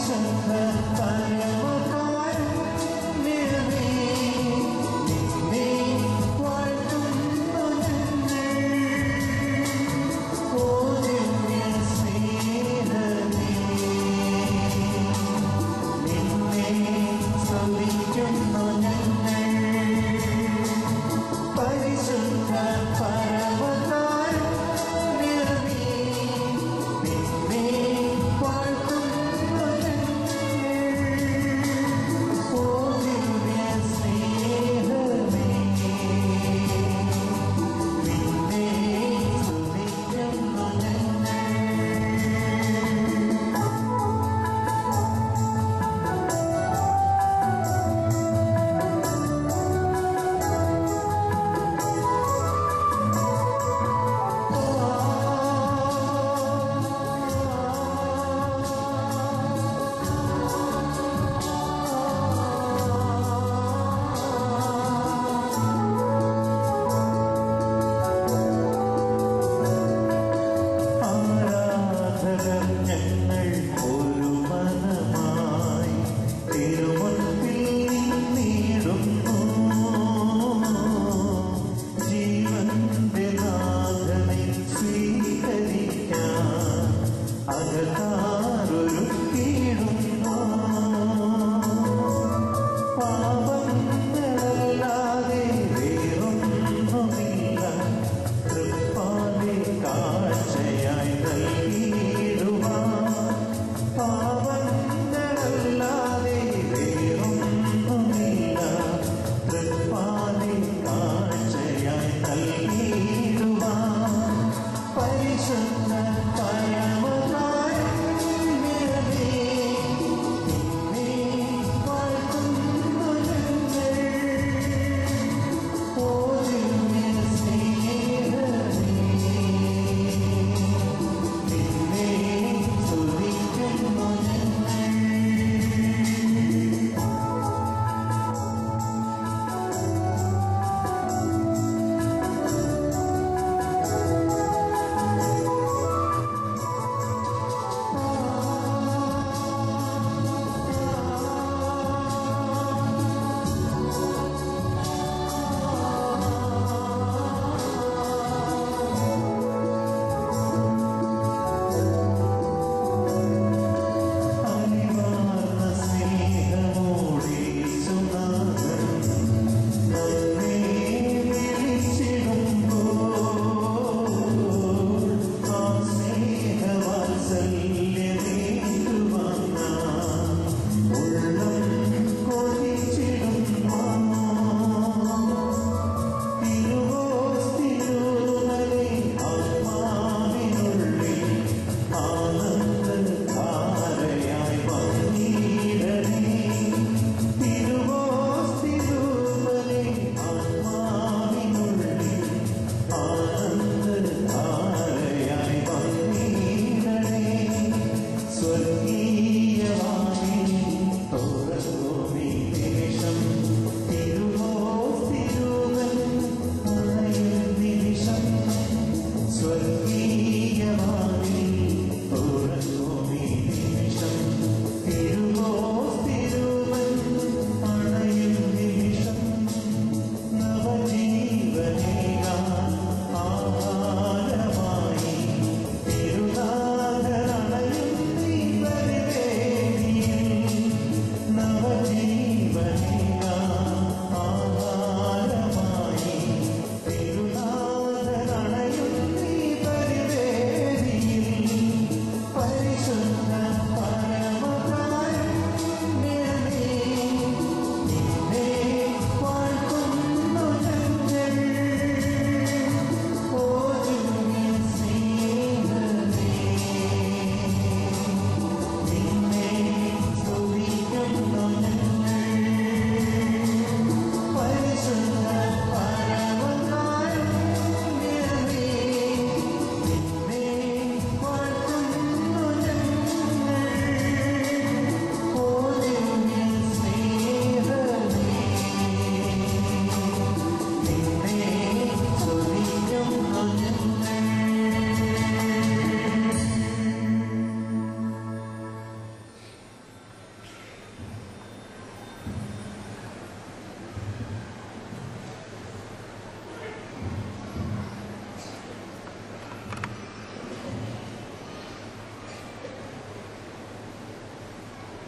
തിരുനാഗരണയും നീ വരുവേണി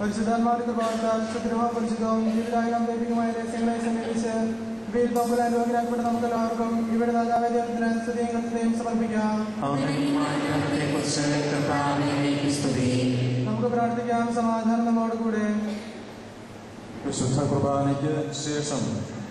പരിശുദ്ധാത്മാവിന്റെ കൃപാത്താൽ സുഗ്രഹവും പരിശുദ്ധവും ജീവിതായുധം ദൈവികമായ രഹസ്യങ്ങളെ സമീപിച്ച് ഇവയിൽ പമ്പുലാൻ രോഗിലാക്കപ്പെട്ട നമുക്ക് എല്ലാവർക്കും ഇവിടെ നാദാവേ ദൈവത്തിന് സ്തുതിയും കൃത്യതയും സമർപ്പിക്കാം കുറിച്ച് കർത്താവിനെ സ്തുതി നമുക്ക് പ്രാർത്ഥിക്കാം സമാധാനം നമ്മോടുകൂടെ വിശുദ്ധ കുർബാനയ്ക്ക് ശേഷം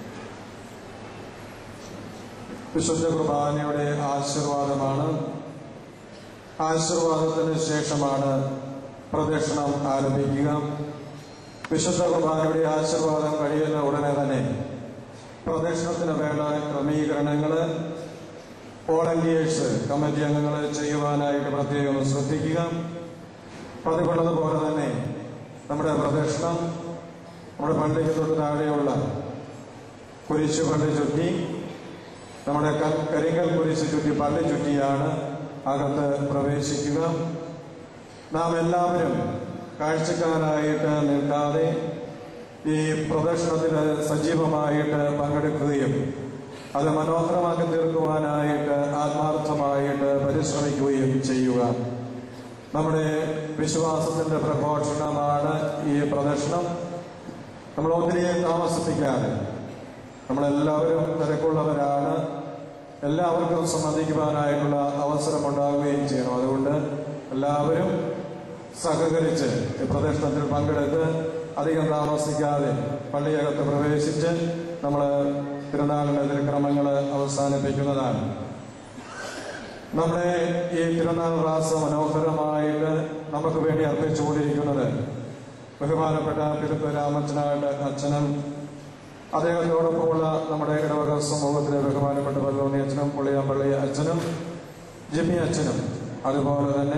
വിശുദ്ധ കുർബാനയുടെ ആശീർവാദമാണ് ആശീർവാദത്തിന് ശേഷമാണ് പ്രദക്ഷിണം ആരംഭിക്കുക വിശുദ്ധ കുർബാനയുടെ ആശീർവാദം കഴിയുന്ന ഉടനെ തന്നെ പ്രദക്ഷിണത്തിന് വേണ്ട ക്രമീകരണങ്ങൾ വോളണ്ടിയേഴ്സ് കമ്മിറ്റി അംഗങ്ങൾ ചെയ്യുവാനായിട്ട് പ്രത്യേകം ശ്രദ്ധിക്കുക പതിവുള്ളതുപോലെ തന്നെ നമ്മുടെ പ്രദക്ഷിണം നമ്മുടെ പള്ളിക്ക് തൊട്ട് താഴെയുള്ള കുരിശ് പള്ളി ചുറ്റി നമ്മുടെ ക- കരിങ്കൽ കുരിശ് ചുറ്റി പള്ളി ചുറ്റിയാണ് അകത്ത് പ്രവേശിക്കുക നാം എല്ലാവരും കാഴ്ചക്കാരായിട്ട് നിൽക്കാതെ ഈ പ്രദർശനത്തിൽ സജീവമായിട്ട് പങ്കെടുക്കുകയും അത് മനോഹരമാക്കി തീർക്കുവാനായിട്ട് ആത്മാർത്ഥമായിട്ട് പരിശ്രമിക്കുകയും ചെയ്യുക നമ്മുടെ വിശ്വാസത്തിന്റെ പ്രഘോഷണമാണ് ഈ പ്രദർശനം നമ്മൾ ഒത്തിരി താമസിപ്പിക്കാതെ നമ്മളെല്ലാവരും തിരക്കുള്ളവരാണ് എല്ലാവർക്കും സംബന്ധിക്കുവാനായിട്ടുള്ള അവസരം ഉണ്ടാവുകയും ചെയ്യണം അതുകൊണ്ട് എല്ലാവരും സഹകരിച്ച് ഈ പ്രദർശനത്തിൽ പങ്കെടുത്ത് അധികം താമസിക്കാതെ പള്ളിയകത്ത് പ്രവേശിച്ച് നമ്മൾ തിരുനാളിന്റെ തിരുക്രമങ്ങൾ അവസാനിപ്പിക്കുന്നതാണ് നമ്മുടെ ഈ തിരുനാൾ റാസ മനോഹരമായിട്ട് നമുക്ക് വേണ്ടി അർപ്പിച്ചുകൊണ്ടിരിക്കുന്നത് ബഹുമാനപ്പെട്ട തിരുത്തു രാമച്ചനായിട്ട് അച്ഛനും അദ്ദേഹത്തോടൊപ്പമുള്ള നമ്മുടെ ഇടവക സമൂഹത്തിലെ ബഹുമാനപ്പെട്ട പല്ലോണി അച്ഛനും പുള്ളിയാമ്പള്ളി അച്ഛനും ജിമ്മി അച്ഛനും അതുപോലെ തന്നെ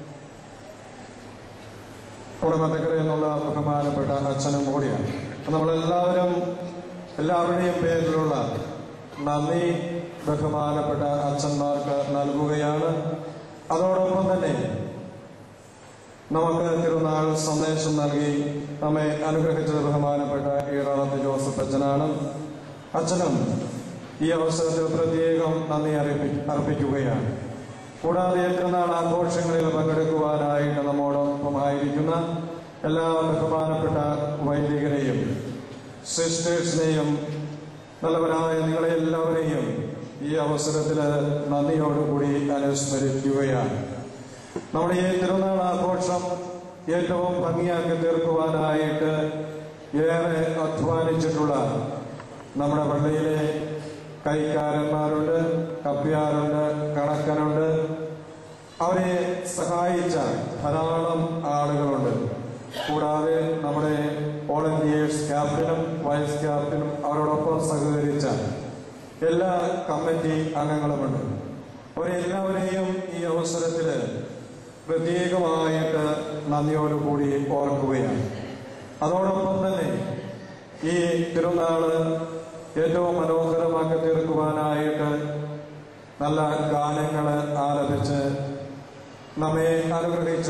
കുടുംബത്തക്കര എന്നുള്ള ബഹുമാനപ്പെട്ട അച്ഛനും കൂടിയാണ് അപ്പൊ നമ്മളെല്ലാവരും എല്ലാവരുടെയും പേരിലുള്ള നന്ദി ബഹുമാനപ്പെട്ട അച്ഛന്മാർക്ക് നൽകുകയാണ് അതോടൊപ്പം തന്നെ നമുക്ക് തിരുനാൾ സന്ദേശം നൽകി നമ്മെ അനുഗ്രഹിച്ചത് ബഹുമാനപ്പെട്ട ഈറാളത്ത് ജോസഫ് അച്ഛനാണ് അച്ഛനും ഈ അവസരത്തിൽ പ്രത്യേകം നന്ദി അർപ്പി അർപ്പിക്കുകയാണ് കൂടാതെ തിരുനാൾ ആഘോഷങ്ങളിൽ പങ്കെടുക്കുവാനായിട്ട് നമ്മോടൊപ്പമായിരിക്കുന്ന എല്ലാ ബഹുമാനപ്പെട്ട വൈദികരെയും സിസ്റ്റേഴ്സിനെയും നല്ലവരായ നിങ്ങളെ എല്ലാവരെയും ഈ അവസരത്തിൽ നന്ദിയോടുകൂടി അനുസ്മരിക്കുകയാണ് നമ്മുടെ ഈ തിരുനാൾ ആഘോഷം ഏറ്റവും ഭംഗിയാക്കി തീർക്കുവാനായിട്ട് ഏറെ അധ്വാനിച്ചിട്ടുള്ള നമ്മുടെ പള്ളിയിലെ കൈക്കാരന്മാരുണ്ട് കപ്പ്യാരുണ്ട് കണക്കനുണ്ട് അവരെ സഹായിച്ച ധാരാളം ആളുകളുണ്ട് കൂടാതെ നമ്മുടെ വോളണ്ടിയേഴ്സ് ക്യാപ്റ്റനും വൈസ് ക്യാപ്റ്റനും അവരോടൊപ്പം സഹകരിച്ച എല്ലാ കമ്മിറ്റി അംഗങ്ങളുമുണ്ട് അവരെല്ലാവരെയും ഈ അവസരത്തിൽ പ്രത്യേകമായിട്ട് നന്ദിയോടുകൂടി ഓർക്കുകയാണ് അതോടൊപ്പം തന്നെ ഈ തിരുനാള് ഏറ്റവും മനോഹരമാക്കി തീർക്കുവാനായിട്ട് നല്ല ഗാനങ്ങൾ ആലപിച്ച് നമ്മെ അനുഗ്രഹിച്ച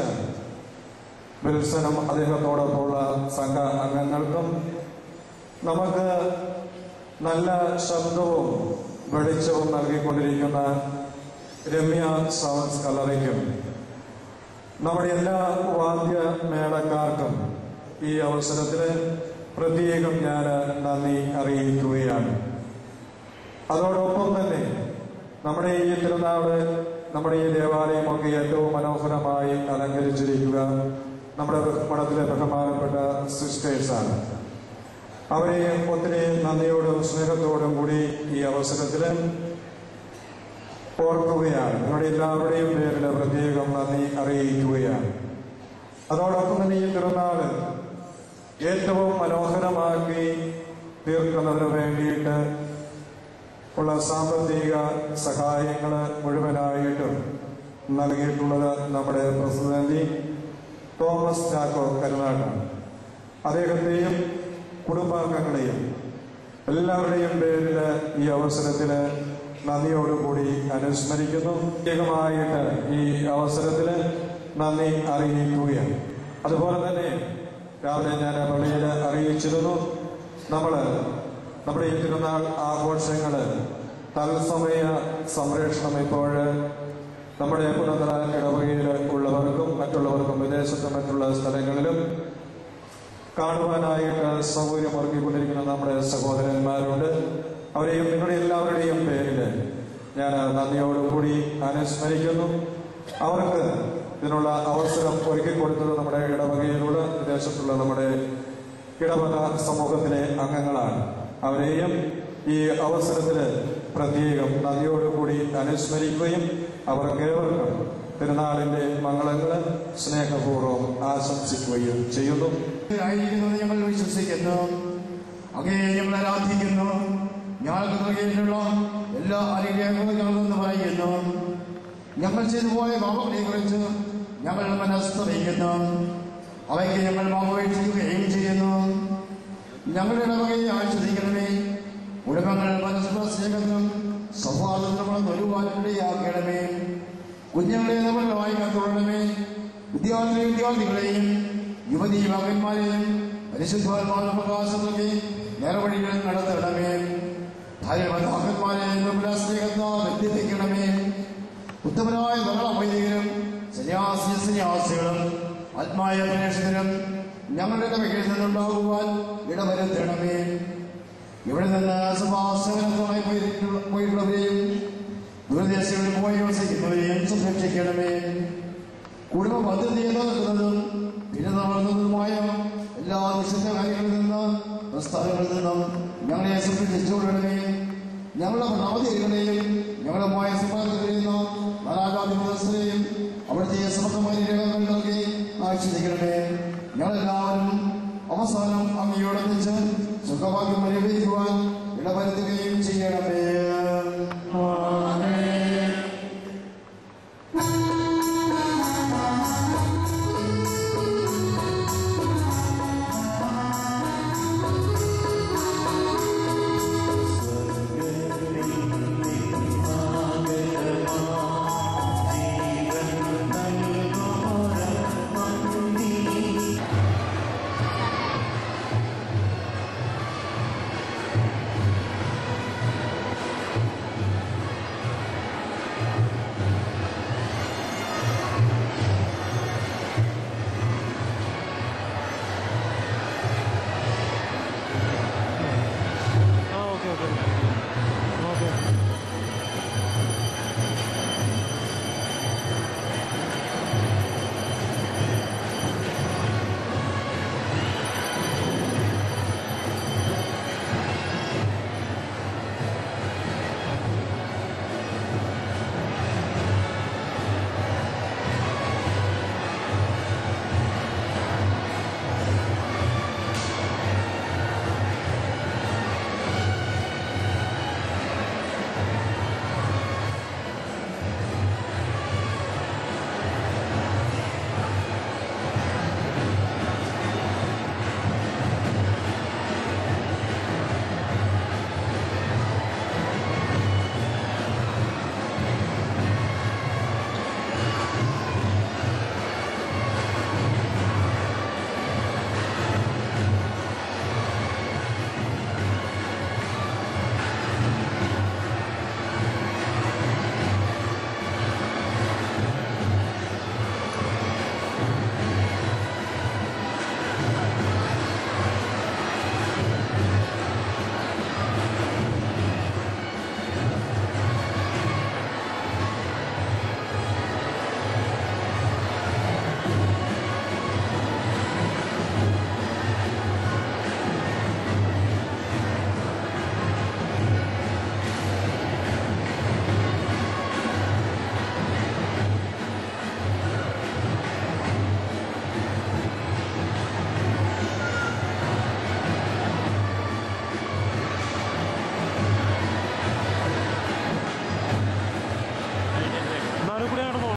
വിൽസനും അദ്ദേഹത്തോടൊപ്പമുള്ള സംഘ അംഗങ്ങൾക്കും നമുക്ക് നല്ല ശബ്ദവും വെളിച്ചവും നൽകിക്കൊണ്ടിരിക്കുന്ന രമ്യ സൗണ്ട്സ് കളറിക്കും നമ്മുടെ എല്ലാ വാദ്യ മേളക്കാർക്കും ഈ അവസരത്തിൽ പ്രത്യേകം ഞാൻ നന്ദി അറിയിക്കുകയാണ് അതോടൊപ്പം തന്നെ നമ്മുടെ ഈ തിരുനാള് നമ്മുടെ ഈ ദേവാലയമൊക്കെ ഏറ്റവും മനോഹരമായി അലങ്കരിച്ചിരിക്കുക നമ്മുടെ മഠത്തിലെ ബഹുമാനപ്പെട്ട സിസ്റ്റേഴ്സാണ് അവരെ ഒത്തിരി നന്ദിയോടും സ്നേഹത്തോടും കൂടി ഈ അവസരത്തിൽ ഓർക്കുകയാണ് നിങ്ങളുടെ എല്ലാവരുടെയും പേരിൽ പ്രത്യേകം നന്ദി അറിയിക്കുകയാണ് അതോടൊപ്പം തന്നെ ഈ തിരുനാള് ഏറ്റവും മനോഹരമാക്കി തീർക്കുന്നതിന് വേണ്ടിയിട്ട് ഉള്ള സാമ്പത്തിക സഹായങ്ങൾ മുഴുവനായിട്ടും നൽകിയിട്ടുള്ളത് നമ്മുടെ പ്രസിഡന്റ് തോമസ് ചാക്കോ കരുനാട്ടാണ് അദ്ദേഹത്തെയും കുടുംബാംഗങ്ങളെയും എല്ലാവരുടെയും പേരിൽ ഈ അവസരത്തിൽ നന്ദിയോടുകൂടി അനുസ്മരിക്കുന്നു പ്രത്യേകമായിട്ട് ഈ അവസരത്തിൽ നന്ദി അറിയിക്കുകയാണ് അതുപോലെ തന്നെ രാവിലെ ഞാൻ പള്ളിയിൽ അറിയിച്ചിരുന്നു നമ്മൾ നമ്മുടെ ഈ തിരുനാൾ ആഘോഷങ്ങൾ തത്സമയ സംരക്ഷണം ഇപ്പോൾ നമ്മുടെ പുനന്തറ ഇടവകയിൽ ഉള്ളവർക്കും മറ്റുള്ളവർക്കും വിദേശത്തും മറ്റുള്ള സ്ഥലങ്ങളിലും കാണുവാനായിട്ട് സൗകര്യം ഒരുക്കിക്കൊണ്ടിരിക്കുന്ന നമ്മുടെ സഹോദരന്മാരുണ്ട് അവരെയും നിങ്ങളുടെ എല്ലാവരുടെയും പേരിൽ ഞാൻ നന്ദിയോടുകൂടി അനുസ്മരിക്കുന്നു അവർക്ക് ഇതിനുള്ള അവസരം ഒരുക്കി കൊടുത്തത് നമ്മുടെ ഇടവകയിലുള്ള വിദേശത്തുള്ള നമ്മുടെ ഇടവക സമൂഹത്തിലെ അംഗങ്ങളാണ് അവരെയും ഈ അവസരത്തിൽ പ്രത്യേകം നന്ദിയോടുകൂടി അനുസ്മരിക്കുകയും അവർക്കേവർക്കും തിരുനാളിന്റെ മംഗളങ്ങൾ സ്നേഹപൂർവ്വം ആശംസിക്കുകയും ചെയ്യുന്നു ആയിരിക്കുന്നത് ഞങ്ങൾ വിശ്വസിക്കുന്നു അങ്ങേ ഞങ്ങൾ ആരാധിക്കുന്നു ഞങ്ങൾക്ക് നൽകിയിട്ടുള്ള എല്ലാ അനുഗ്രഹങ്ങളും ഞങ്ങളെന്ന് പറയുന്നു ഞങ്ങൾ ചെയ്തു പോയ പാപങ്ങളെ കുറിച്ച് ഞങ്ങൾ മനസ്തറിയിക്കുന്നു അവയ്ക്ക് ഞങ്ങൾ മാപേക്ഷിക്കുകയും ചെയ്യുന്നു ഞങ്ങളുടെ ഇടവകയെ ആശ്രയിക്കണമേ കുടുംബങ്ങൾ പരസ്പര സ്നേഹത്തിനും സൗഹാർദ്ദത്തിനും ഒരുപാടിടയാക്കണമേ കുഞ്ഞുങ്ങളെ നമ്മൾ വായിക്കാത്തോളണമേ വിദ്യാർത്ഥി വിദ്യാർത്ഥികളെയും യുവതി മകന്മാരെയും പരിശുദ്ധാത്മാവിന്റെ പ്രകാശം നൽകി നേർവഴികളിൽ നടത്തിടണമേ ഭാര്യഭർത്താക്കന്മാരെ നമ്മുടെ സ്നേഹത്താൽ ബന്ധിപ്പിക്കണമേ ഉത്തമനായ ധാരാളം വൈദികരും സന്യാസി സന്യാസികളും ആത്മായ പ്രേക്ഷകരും ഞങ്ങളുടെ ഇടവകയിൽ നിന്നുണ്ടാകുവാൻ ഇടവരുത്തണമേ ഇവിടെ നിന്ന് സഭാസേവനത്തിനായി പോയിട്ടുള്ള- പോയിട്ടുള്ളവരെയും ദൂരദേശങ്ങളിൽ പോയി വസിക്കുന്നവരെയും സംരക്ഷിക്കണമേ കുടുംബ പദ്ധതിയെ നിൽക്കുന്നതും പിന്നെ നടന്നതുമായ എല്ലാ വിശുദ്ധ കാര്യങ്ങളിൽ നിന്ന് പ്രസ്ഥാനങ്ങളിൽ നിന്നും ഞങ്ങളെ സംരക്ഷിച്ചുകൊള്ളണമേ ഞങ്ങളുടെ ഭരണാധികാരികളെയും ഞങ്ങളുമായ സമ്പാദത്തിൽ കഴിയുന്ന നാനാകാധിപതിയെയും അവിടുത്തെ സമർത്ഥമായ രേഖകൾ നൽകി ആശ്രയിക്കണമേ ഞങ്ങളെല്ലാവരും അവസാനം അങ്ങയോടൊന്നിച്ച് സുഖഭാഗ്യം അനുഭവിക്കുവാൻ ഇടവരുത്തുകയും ചെയ്യണമേ